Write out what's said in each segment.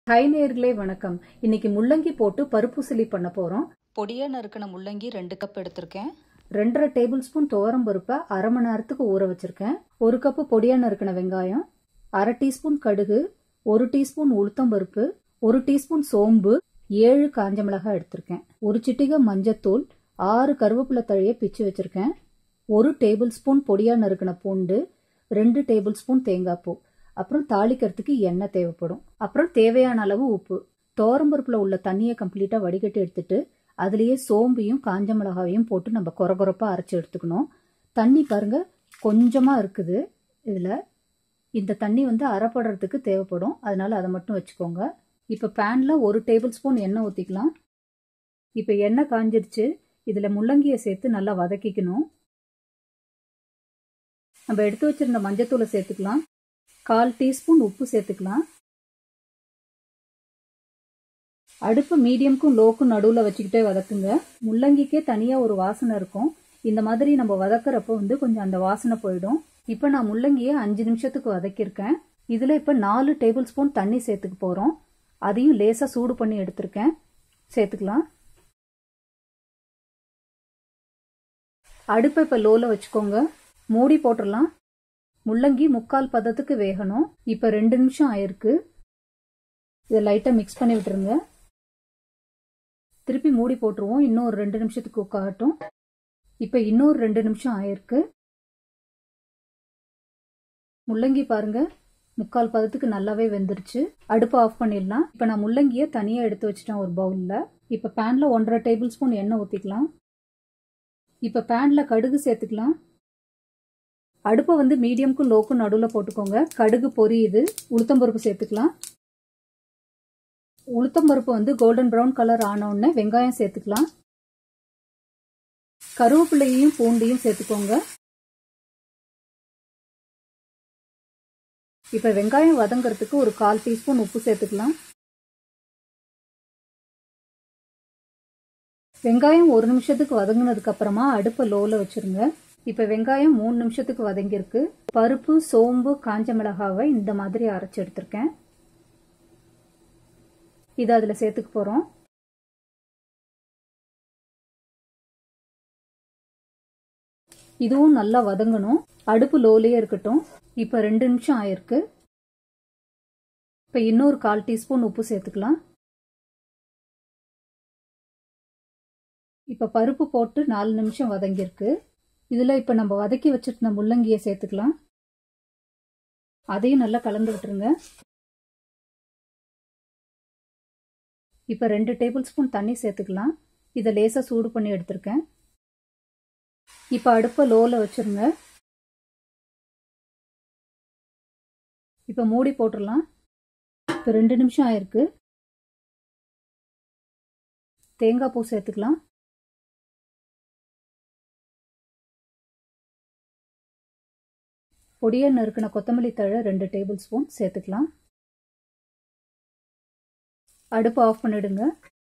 high நேர்களே வணக்கம் இன்னைக்கு முள்ளங்கி போட்டு பருப்பு சிலி பண்ண போறோம் பொடியா நறுக்கின முள்ளங்கி ரெண்டு கப் எடுத்திருக்கேன் ரெண்டரை டேபிள் ஸ்பூன் துவரம் பருப்பை அரை மணி நேரத்துக்கு ஊற வச்சிருக்கேன் ஒரு கப்பு பொடியா நறுக்கின வெங்காயம் அரை டீஸ்பூன் கடுகு ஒரு டீஸ்பூன் உளுத்தம் பருப்பு ஒரு டீஸ்பூன் சோம்பு ஏழு காஞ்ச மிளகாய் எடுத்திருக்கேன் ஒரு சிட்டிகை மஞ்சத்தூள் ஆறு கருவேப்பிலை தழையை பிச்சு வச்சிருக்கேன் ஒரு டேபிள் ஸ்பூன் பொடியா நறுக்கின பூண்டு ரெண்டு டேபிள் ஸ்பூன் தேங்காய் பூ அப்புறம் தாளிக்கிறதுக்கு எண்ணெய் தேவைப்படும் அப்புறம் தேவையான அளவு உப்பு பருப்புல உள்ள தண்ணியை கம்ப்ளீட்டா வடிகட்டி எடுத்துட்டு அதுலயே சோம்பையும் காஞ்ச மிளகாவையும் போட்டு நம்ம கொரகொரப்பா அரைச்சு எடுத்துக்கணும் தண்ணி பாருங்க கொஞ்சமா இருக்குது இதுல இந்த தண்ணி வந்து அரைப்படுறதுக்கு தேவைப்படும் அதனால அதை மட்டும் வச்சுக்கோங்க இப்ப பேன்ல ஒரு டேபிள் ஸ்பூன் எண்ணெய் ஊத்திக்கலாம் இப்ப எண்ணெய் காஞ்சிருச்சு இதுல முள்ளங்கியை சேர்த்து நல்லா வதக்கிக்கணும் நம்ம எடுத்து வச்சிருந்த மஞ்சத்தூளை சேர்த்துக்கலாம் கால் டீஸ்பூன் உப்பு சேர்த்துக்கலாம் அடுப்பு மீடியம்க்கும் லோக்கும் நடுவில் வச்சுக்கிட்டே வதக்குங்க முள்ளங்கிக்கே தனியாக ஒரு வாசனை இருக்கும் இந்த மாதிரி நம்ம வதக்குறப்போ வந்து கொஞ்சம் அந்த வாசனை போயிடும் இப்போ நான் முள்ளங்கியை அஞ்சு நிமிஷத்துக்கு வதக்கியிருக்கேன் இதில் இப்போ நாலு டேபிள் ஸ்பூன் தண்ணி சேர்த்துக்க போகிறோம் அதையும் லேசாக சூடு பண்ணி எடுத்திருக்கேன் சேர்த்துக்கலாம் அடுப்பை இப்போ லோவில் வச்சுக்கோங்க மூடி போட்டுடலாம் முள்ளங்கி முக்கால் பதத்துக்கு வேகணும் இப்போ ரெண்டு நிமிஷம் ஆயிருக்கு இதை லைட்டாக மிக்ஸ் பண்ணி விட்டுருங்க திருப்பி மூடி போட்டுருவோம் இன்னும் ஒரு ரெண்டு நிமிஷத்துக்கு உட்காகட்டும் இப்போ இன்னொரு ரெண்டு நிமிஷம் ஆயிருக்கு முள்ளங்கி பாருங்க முக்கால் பதத்துக்கு நல்லாவே வெந்துருச்சு அடுப்பு ஆஃப் பண்ணிடலாம் இப்போ நான் முள்ளங்கியை தனியாக எடுத்து வச்சிட்டேன் ஒரு பவுலில் இப்போ பேனில் ஒன்றரை டேபிள் ஸ்பூன் எண்ணெய் ஊற்றிக்கலாம் இப்போ பேனில் கடுகு சேர்த்துக்கலாம் அடுப்பை வந்து மீடியம்க்கும் லோக்கும் நடுவில் போட்டுக்கோங்க கடுகு பொரியுது உளுத்தம்பருப்பு சேர்த்துக்கலாம் உளுத்தம்பருப்பு வந்து கோல்டன் ப்ரௌன் கலர் ஆனவுடனே வெங்காயம் சேர்த்துக்கலாம் கருவேப்பிலையையும் பூண்டையும் சேர்த்துக்கோங்க இப்ப வெங்காயம் வதங்கறதுக்கு ஒரு கால் டீஸ்பூன் உப்பு சேர்த்துக்கலாம் வெங்காயம் ஒரு நிமிஷத்துக்கு வதங்கினதுக்கு அப்புறமா அடுப்பை லோல வச்சிருங்க இப்ப வெங்காயம் மூணு நிமிஷத்துக்கு வதங்கியிருக்கு பருப்பு சோம்பு காஞ்ச மிளகாவை இந்த மாதிரி அரைச்சு எடுத்திருக்கேன் இதை அதுல சேர்த்துக்க போறோம் இதுவும் நல்லா வதங்கணும் அடுப்பு லோலயே இருக்கட்டும் இப்ப ரெண்டு நிமிஷம் ஆயிருக்கு இப்ப இன்னொரு கால் டீஸ்பூன் உப்பு சேர்த்துக்கலாம் இப்ப பருப்பு போட்டு நாலு நிமிஷம் வதங்கியிருக்கு இதுல இப்ப நம்ம வதக்கி வச்சிருந்த முள்ளங்கியை சேர்த்துக்கலாம் அதையும் நல்லா கலந்து விட்டுருங்க இப்ப ரெண்டு டேபிள் ஸ்பூன் தண்ணி சேர்த்துக்கலாம் இதை லேசா சூடு பண்ணி எடுத்திருக்கேன் இப்ப அடுப்ப லோல வச்சிருங்க இப்ப மூடி போட்டுடலாம் இப்ப ரெண்டு நிமிஷம் ஆயிருக்கு தேங்காய் பூ சேர்த்துக்கலாம் பொடியை நறுக்கின கொத்தமல்லி தழை ரெண்டு டேபிள் ஸ்பூன் சேர்த்துக்கலாம் அடுப்பு ஆஃப் பண்ணிடுங்க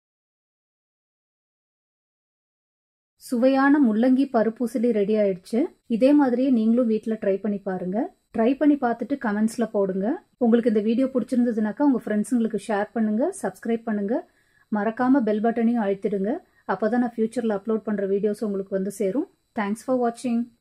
சுவையான முள்ளங்கி பருப்பூசலி ரெடி ஆயிடுச்சு இதே மாதிரியே நீங்களும் வீட்டில் ட்ரை பண்ணி பாருங்க ட்ரை பண்ணி பார்த்துட்டு கமெண்ட்ஸ்ல போடுங்க உங்களுக்கு இந்த வீடியோ பிடிச்சிருந்ததுனாக்கா உங்க ஃப்ரெண்ட்ஸுங்களுக்கு ஷேர் பண்ணுங்க சப்ஸ்கிரைப் பண்ணுங்க மறக்காம பெல் பட்டனையும் அழுத்திடுங்க அப்போதான் நான் ஃபியூச்சர்ல அப்லோட் பண்ற வீடியோஸ் உங்களுக்கு வந்து சேரும் தேங்க்ஸ் ஃபார் வாட்சிங்